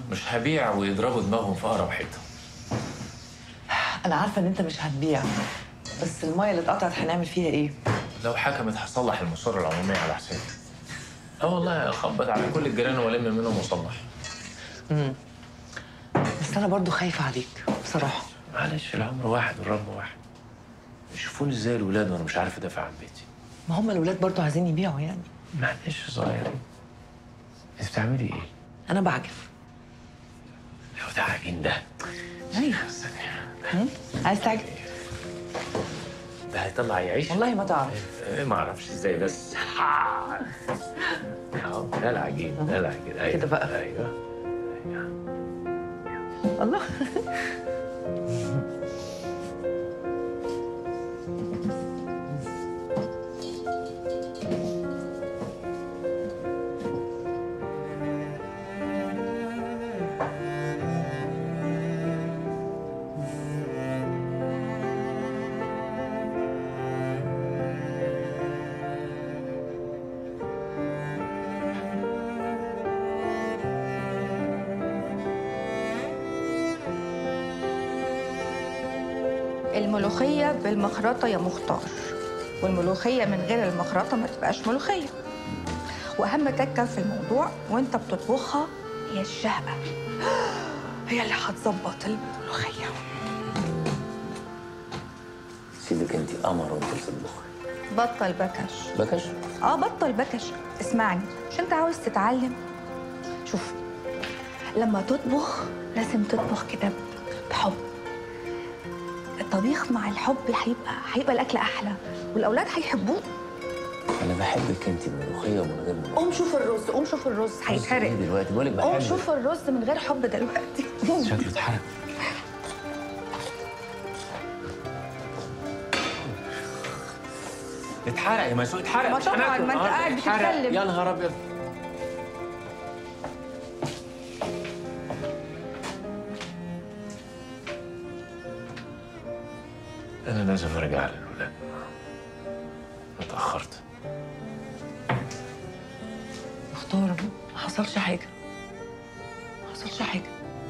مش هبيع ويضربوا دماغهم في اقرب حته انا عارفه ان انت مش هتبيع بس الميه اللي اتقطعت هنعمل فيها ايه لو حكمت هصلح الماسوره العموميه على حسابي اه والله اخبط على كل الجيران والم منهم واصلح بس انا برضو خايفه عليك بصراحه معلش العمر واحد والرب واحد يشوفوني ازاي الولاد وانا مش عارف ادافع عن بيتي ما هم الولاد برضو عايزين يبيعوا يعني معلش صغيرين انت بتعملي ايه؟ انا بعجف لو ده عجين ده ايوه هم؟ عايز تعجب ده هيطلع يعيش والله ما تعرف إيه، ما اعرفش ازاي بس اهو ده العجين ده العجين ايوه كده بقى. ايوه الله الملوخية بالمخرطة يا مختار والملوخية من غير المخرطة ما تبقاش ملوخية وأهم تكة في الموضوع وأنت بتطبخها هي الشهقة هي اللي هتظبط الملوخية سيبك انت قمر وانت بتطبخ بطل بكش بكش اه بطل بكش اسمعني مش انت عاوز تتعلم شوف لما تطبخ لازم تطبخ كده بحب الطبيخ مع الحب هيبقى هيبقى الاكل احلى والاولاد هيحبوه انا بحبك انت بملوخيه ومن غير ملوخيه قوم شوف الرز قوم شوف الرز هيتحرق ايه دلوقتي بقول لك قوم بحبك شوف الرز من غير حب دلوقتي شكله اتحرق اتحرق يا مسوق اتحرق ما مش طبعاً، هناكله ما أنت النهاردة. قاعد اتحرق. بتتكلم. يا نهار ابيض انا لازم ارجع للولاد اتاخرت مختار ما حصلش حاجه ما حصلش حاجه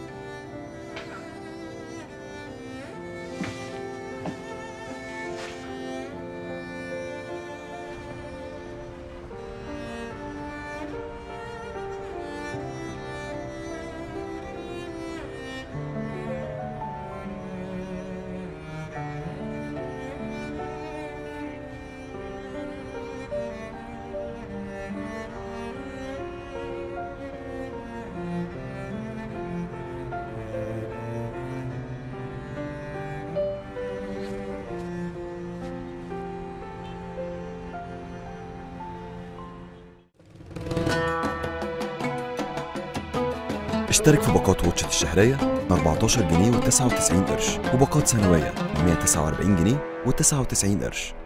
اشترك في باقات واتشت الشهرية ب 14 جنيه و99 قرش وباقات سنوية ب 149 جنيه و99 قرش